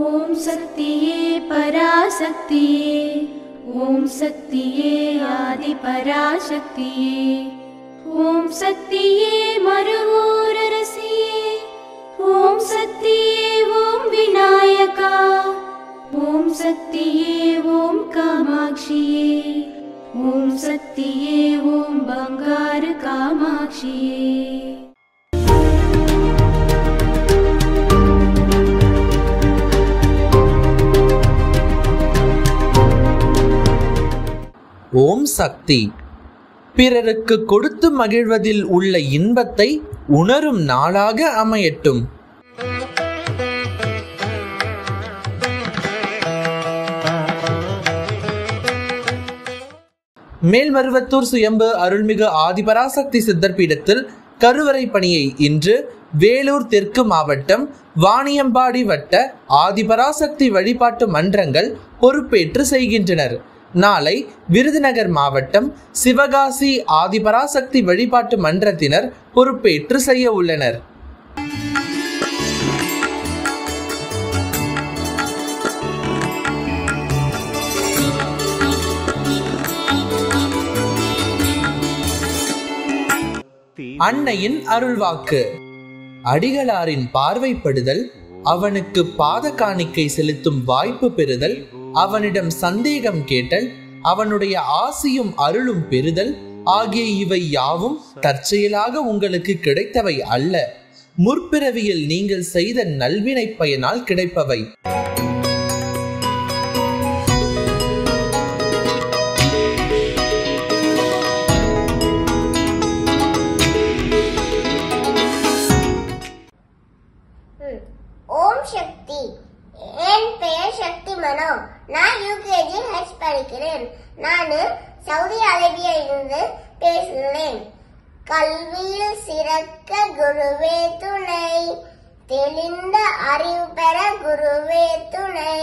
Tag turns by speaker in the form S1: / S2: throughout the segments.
S1: ஓம் சக்தியே பராசக்தியே ஓம் சக்தியே ஆதி பராசக்தியே ஓம் சக்தியே மறுவூரரசியே ஓம் சக்தியே ஓம் விநாயகா ஓம் சக்தியே ஓம் காமாட்சியே ஓம் சக்தியே ஓம் பங்காரு காமாட்சியே
S2: ஓம் சக்தி பிறருக்கு கொடுத்து மகிழ்வதில் உள்ள இன்பத்தை உணரும் நாளாக அமையட்டும் மேல்மருவத்தூர் சுயம்பு அருள்மிகு ஆதிபராசக்தி சித்தர் பீடத்தில் கருவறை பணியை இன்று வேலூர் தெற்கு மாவட்டம் வாணியம்பாடி வட்ட ஆதிபராசக்தி வழிபாட்டு மன்றங்கள் பொறுப்பேற்று செய்கின்றனர் நாளை விருதுநகர் மாவட்டம் சிவகாசி ஆதிபராசக்தி வழிபாட்டு மன்றத்தினர் பொறுப்பேற்று செய்ய உள்ளனர் அன்னையின் அருள்வாக்கு அடிகளாரின் பார்வைப்படுதல் அவனுக்கு பாத காணிக்கை செலுத்தும் வாய்ப்பு பெறுதல் அவனிடம் சந்தேகம் கேட்டல் அவனுடைய ஆசியும் அருளும் பெறுதல் ஆகிய இவை யாவும் தற்செயலாக உங்களுக்கு கிடைத்தவை அல்ல முற்பிறவியில் நீங்கள் செய்த நல்வினை பயனால் கிடைப்பவை
S3: ம். ஓம் சக்தி என் பெயர் சக்தி மனோ நான் யூகேஜி ஹெச் படிக்கிறேன் நான் சவுதி அரேபியாவிலிருந்து பேசுகிறேன் கல்வியில் சிறக்க குருவே துணை தெளிந்த அறிவு பெற குருவே துணை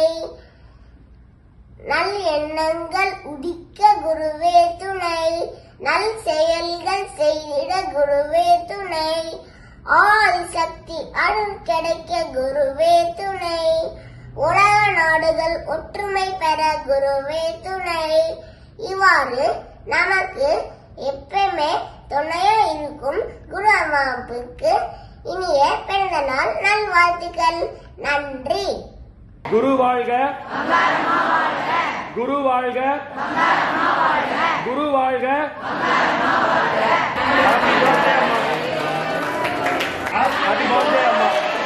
S3: நல் எண்ணங்கள் உதிக்க குருவே துணை நல் செயல்கள் செய்திட குருவே துணை ஆதி சக்தி அருள் கிடைக்க குருவே துணை உலக நாடுகள் ஒற்றுமை பெற குருவே துணை இவ்வாறு நமக்கு எப்பவுமே துணையா இருக்கும் குரு அம்மாவுக்கு இனிய பிறந்த நாள் நல்வாழ்த்துக்கள் நன்றி
S4: குரு வாழ்க குரு வாழ்க குரு வாழ்க Happy birthday, அம்மா. Happy birthday, அம்மா.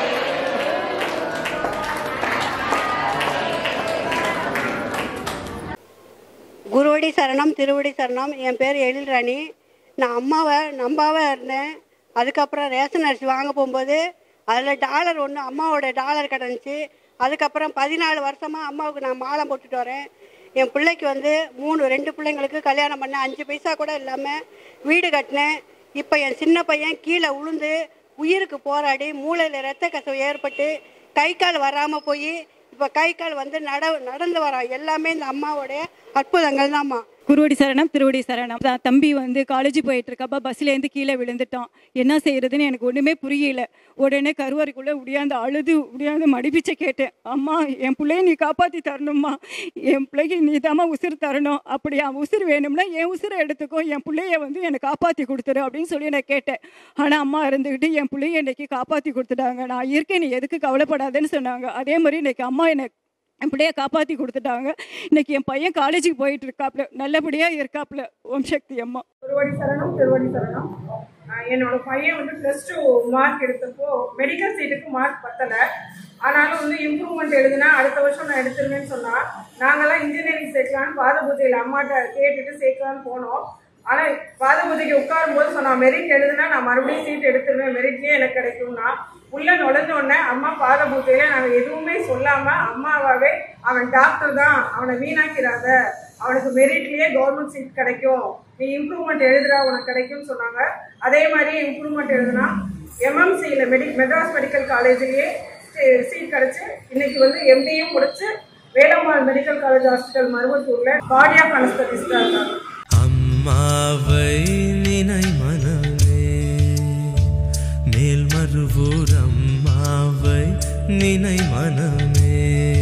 S5: குருவடி சரணம் திருவடி சரணம் என் பேர் எழில்ராணி நான் அம்மாவை நம்பாவே இருந்தேன் அதுக்கப்புறம் ரேஷன் அரிசி வாங்க போகும்போது அதில் டாலர் ஒன்று அம்மாவோட டாலர் கிடந்துச்சு அதுக்கப்புறம் பதினாலு வருஷமாக அம்மாவுக்கு நான் மாலை போட்டுட்டு வரேன் என் பிள்ளைக்கு வந்து மூணு ரெண்டு பிள்ளைங்களுக்கு கல்யாணம் பண்ணேன் அஞ்சு பைசா கூட இல்லாமல் வீடு கட்டினேன் இப்போ என் சின்ன பையன் கீழே உளுந்து உயிருக்கு போராடி மூளையில் ரத்த கசவு ஏற்பட்டு கை கால் வராமல் போய் இப்போ கை கால் வந்து நட நடந்து வரான் எல்லாமே இந்த அம்மாவோடைய அற்புதங்கள் தான்மா
S6: குருவடி சரணம் திருவடி சரணம் தான் தம்பி வந்து காலேஜ் போயிட்டு இருக்கப்ப பஸ்லேருந்து கீழே விழுந்துட்டான் என்ன செய்யறதுன்னு எனக்கு ஒன்றுமே புரியல உடனே கருவறைக்குள்ளே உடையாந்து அழுது உடையாந்து மடிப்பிச்சை கேட்டேன் அம்மா என் பிள்ளைய நீ காப்பாற்றி தரணும்மா என் பிள்ளைக்கு நீ தாம்மா உசுறு தரணும் அப்படி அவன் உசுறு வேணும்னா என் உசுரை எடுத்துக்கோ என் பிள்ளைய வந்து எனக்கு காப்பாற்றி கொடுத்துரு அப்படின்னு சொல்லி நான் கேட்டேன் ஆனால் அம்மா இருந்துக்கிட்டு என் பிள்ளைய இன்னைக்கு காப்பாற்றி கொடுத்துட்டாங்க நான் இருக்கேன் நீ எதுக்கு கவலைப்படாதேன்னு சொன்னாங்க அதே மாதிரி இன்னைக்கு அம்மா எனக்கு என் பிள்ளைய காப்பாற்றி கொடுத்துட்டாங்க இன்னைக்கு என் பையன் காலேஜுக்கு போயிட்டு இருக்காப்புல நல்லபடியாக இருக்காப்புல ஓம் சக்தி அம்மா
S7: திருவடி சரணம் திருவடி சரணம் ஆஹ் என்னோட பையன் வந்து ப்ளஸ் டூ மார்க் எடுத்தப்போ மெடிக்கல் சீட்டுக்கு மார்க் பத்தலை ஆனாலும் வந்து இம்ப்ரூவ்மெண்ட் எழுதுனா அடுத்த வருஷம் நான் எடுத்துருவேன்னு சொன்னா நாங்கெல்லாம் இன்ஜினியரிங் சேர்க்கலான்னு பாத பூஜையில் அம்மாட்ட கேட்டுட்டு சேர்க்கலான்னு போனோம் ஆனால் பாத பூஜைக்கு உட்காரும் போது சொன்னா மெரிட் எழுதுனா நான் மறுபடியும் சீட் எடுத்துருவேன் மெரிட்லேயே எனக்கு கிடைக்கும்னா உள்ள நுழைஞ்ச உடனே அம்மா பாத பூஜையில நாங்கள் எதுவுமே சொல்லாம அம்மாவாவே அவன் டாக்டர் தான் அவனை வீணாக்கிறாத அவனுக்கு மெரிட்லயே கவர்மெண்ட் சீட் கிடைக்கும் நீ இம்ப்ரூவ்மெண்ட் எழுதுறா உனக்கு கிடைக்கும்னு சொன்னாங்க அதே மாதிரி இம்ப்ரூவ்மெண்ட் எழுதுனா எம்எம்சியில் மெடி மெட்ராஸ் மெடிக்கல் காலேஜ்லேயே சீட் கிடைச்சு இன்னைக்கு வந்து எம்டியும் முடிச்சு வேலம்மாள் மெடிக்கல் காலேஜ் ஹாஸ்பிட்டல் மருவத்தூர்ல கார்டியாக் அனஸ்தட்டிஸ்டா இருக்காங்க
S8: அம்மாவை நினை மனமே மேல் மறுவூர் அம்மாவை நினை மனமே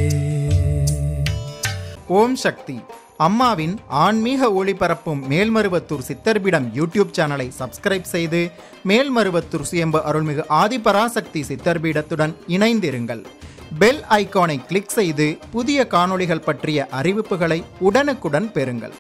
S9: ஓம் சக்தி அம்மாவின் ஆன்மீக ஒளிபரப்பும் மேல்மருவத்தூர் சித்தர்பிடம் யூடியூப் சேனலை சப்ஸ்கிரைப் செய்து மேல்மருவத்தூர் சுயம்பு அருள்மிகு ஆதிபராசக்தி சித்தர்பீடத்துடன் இணைந்திருங்கள் பெல் ஐகானை கிளிக் செய்து புதிய காணொளிகள் பற்றிய அறிவிப்புகளை உடனுக்குடன் பெறுங்கள்